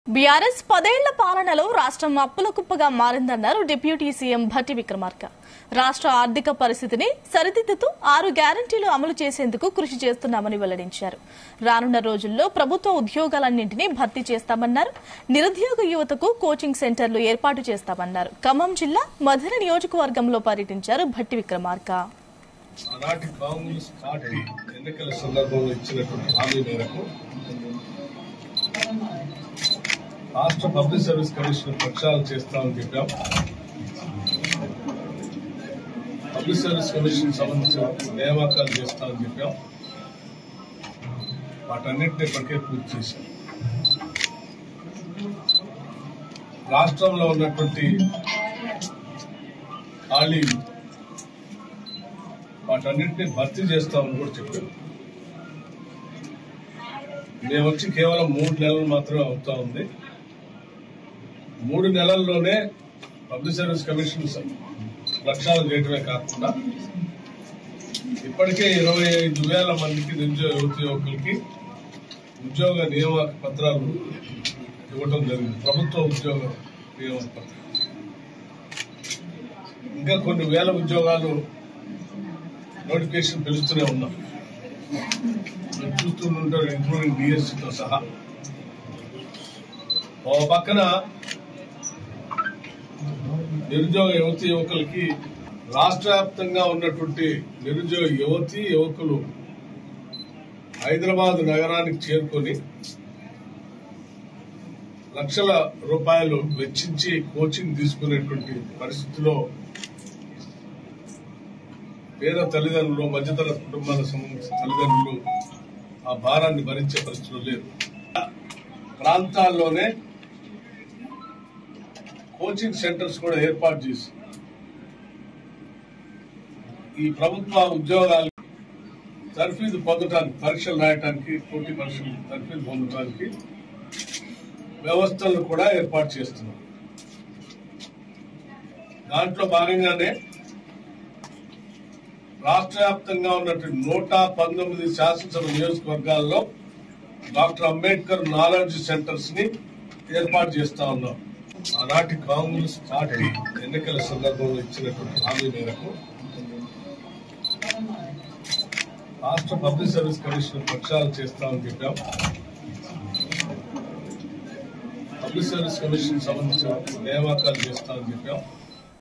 BRS పదేళ్ల పాలనలో రాష్ట్రం అప్పుల కుప్పగా మారిందన్నారు డిప్యూటీ సీఎం భట్టి విక్రమార్క రాష్ట్ర ఆర్థిక పరిస్థితిని సరిదిద్దుతూ ఆరు గ్యారంటీలు అమలు చేసేందుకు కృషి చేస్తున్నామని వెల్లడించారు రానున్న రోజుల్లో ప్రభుత్వ ఉద్యోగాలన్నింటినీ భర్తీ చేస్తామన్నారు నిరుద్యోగ యువతకు కోచింగ్ సెంటర్లు ఏర్పాటు చేస్తామన్నారు ఖమ్మం జిల్లా మధుర నియోజకవర్గంలో పర్యటించారు భట్టి విక్రమార్క ఆనాటి కాంగ్రెస్ పార్టీ ఎన్నికల సందర్భంలో ఇచ్చినటువంటి హామీ మేరకు రాష్ట్ర పబ్లిక్ సర్వీస్ కమిషన్ ప్రక్షాళన చేస్తామని చెప్పాం పబ్లిక్ సర్వీస్ కమిషన్ సంబంధించిన నియామకాలు చేస్తామని చెప్పాం వాటన్నిటిని ఇప్పటికే పూర్తి చేశాం రాష్ట్రంలో ఉన్నటువంటి ఖాళీ వాటన్నింటినీ భర్తీ చేస్తామని కూడా చెప్పారు మేము వచ్చి కేవలం మూడు నెలలు మాత్రమే అవుతా ఉంది మూడు నెలల్లోనే పబ్లిక్ సర్వీస్ కమిషన్ లక్ష్యాలు చేయడమే కాకుండా ఇప్పటికే ఇరవై ఐదు వేల మందికి నిరుద్యోగ యువతి యువకులకి ఉద్యోగ నియామక పత్రాలు ఇవ్వటం జరిగింది ప్రభుత్వ ఉద్యోగ నియామక పత్రాలు ఇంకా కొన్ని వేల ఉద్యోగాలు నోటిఫికేషన్ పిలుస్తూనే ఉన్నాం మీరు చూస్తుంటారు ఇంక్లూడింగ్ డిఎస్సితో సహా ఓ పక్కన నిరుద్యోగ యువతి యువకులకి రాష్ట్ర వ్యాప్తంగా ఉన్నటువంటి నిరుద్యోగ యువతి యువకులు హైదరాబాద్ నగరానికి చేరుకొని లక్షల రూపాయలు వెచ్చించి కోచింగ్ తీసుకునేటువంటి పరిస్థితిలో పేద తల్లిదండ్రులు మధ్యతర కుటుంబాలకు సంబంధించిన తల్లిదండ్రులు ఆ భారాన్ని భరించే పరిస్థితులు లేదు ప్రాంతాల్లోనే కోచింగ్ సెంటర్స్ కూడా ఏర్పాటు చేసి ఈ ప్రభుత్వ ఉద్యోగాలు తర్ఫీదు పొందడానికి పరీక్షలు రాయడానికి పోటీ పరీక్షలు తర్ఫీదు పొందడానికి వ్యవస్థలను కూడా ఏర్పాటు చేస్తున్నాం దాంట్లో భాగంగానే రాష్ట్ర వ్యాప్తంగా ఉన్నటువంటి నూట పంతొమ్మిది శాసనసభ నియోజకవర్గాల్లో డాక్టర్ అంబేద్కర్ నాలెడ్జ్ సెంటర్స్ ని ఏర్పాటు చేస్తా ఉన్నాం ఆనాటి కాంగ్రెస్ పార్టీ ఎన్నికల సందర్భంలో ఇచ్చినటువంటి హామీ మేరకు రాష్ట్ర పబ్లిక్ సర్వీస్ కమిషన్ ప్రక్షాళన చేస్తామని చెప్పాం పబ్లిక్ సర్వీస్ కమిషన్ సంబంధించిన నియామకాలు చేస్తామని చెప్పాం